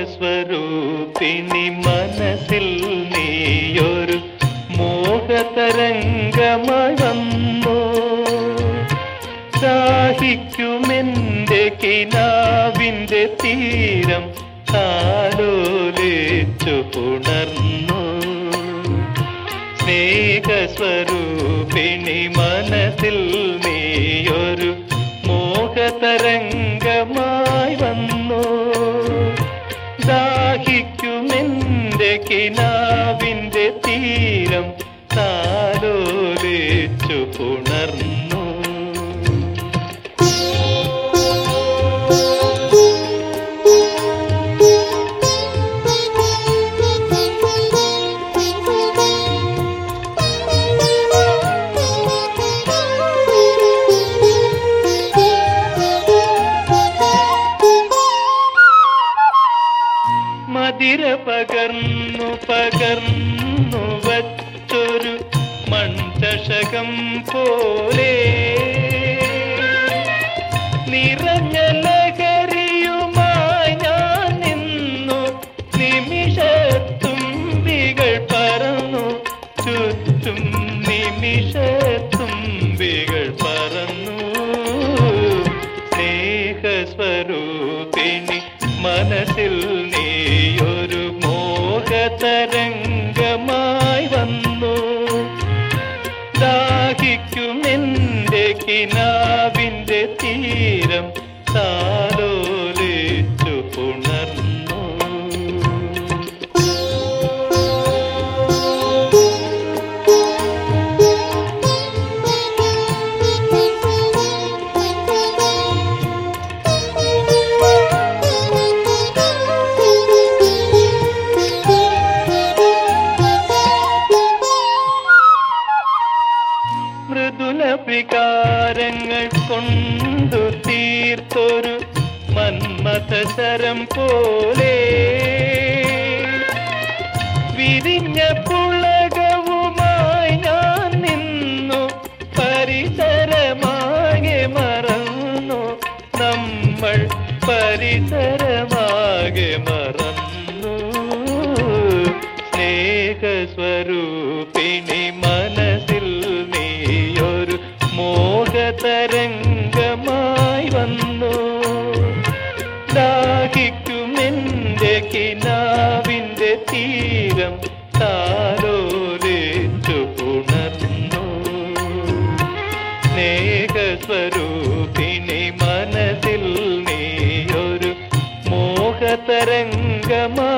സ്നേഹസ്വരൂപിണി മനസ്സിൽ നീയൊരു മോഹതരംഗമായി വന്നു ദാഹിക്കുമെന്റെ കിനാവിന്റെ തീരം താലോലിച്ചു പുണർന്നു സ്നേഹസ്വരൂപിണി മനസ്സിൽ നീയൊരു മോഹതരംഗമായി വന്നു ദാഹിക്കുമെന്റെ കിനാവിന്റെ തീരം താലോലിച്ചു പുണർന്നു മതിര പകർന്നു പകർന്നു വച്ചൊരു മൺചഷകം പോലെ നിറഞ്ഞ ലഹരിയുമായി ഞാൻ നിന്നു നിമിഷത്തുമ്പികൾ പറന്നു ചുറ്റും നിമിഷത്തുമ്പികൾ പറന്നു സ്നേഹസ്വരൂപിണി മനസ്സിൽ നീയൊരു മോഹതരംഗമായി വന്നു ദാഹിക്കുമെന്റെ കിനാവിന്റെ തീരം താലോലിച്ചു പുണർന്നു മൃദുല വികാരങ്ങൾ കൊണ്ടു തീർത്തൊരു മന്മഥസരം പോലെ വിരിഞ്ഞ പുളകവുമായി ഞാൻ നിന്നു പരിസരമാകെ മറന്നു നമ്മൾ പരിസരമാകെ മറന്നു സ്നേഹസ്വരൂപിണി മനസ്സിൽ നീയൊരു മോഹതരംഗമായി വന്നു ദാഹിക്കുമെന്റെ കിനാവിന്റെ തീരം താലോലിച്ചു പുണർന്നു സ്നേഹസ്വരൂപിണി മനസ്സിൽ നീയൊരു മോഹതരംഗമായി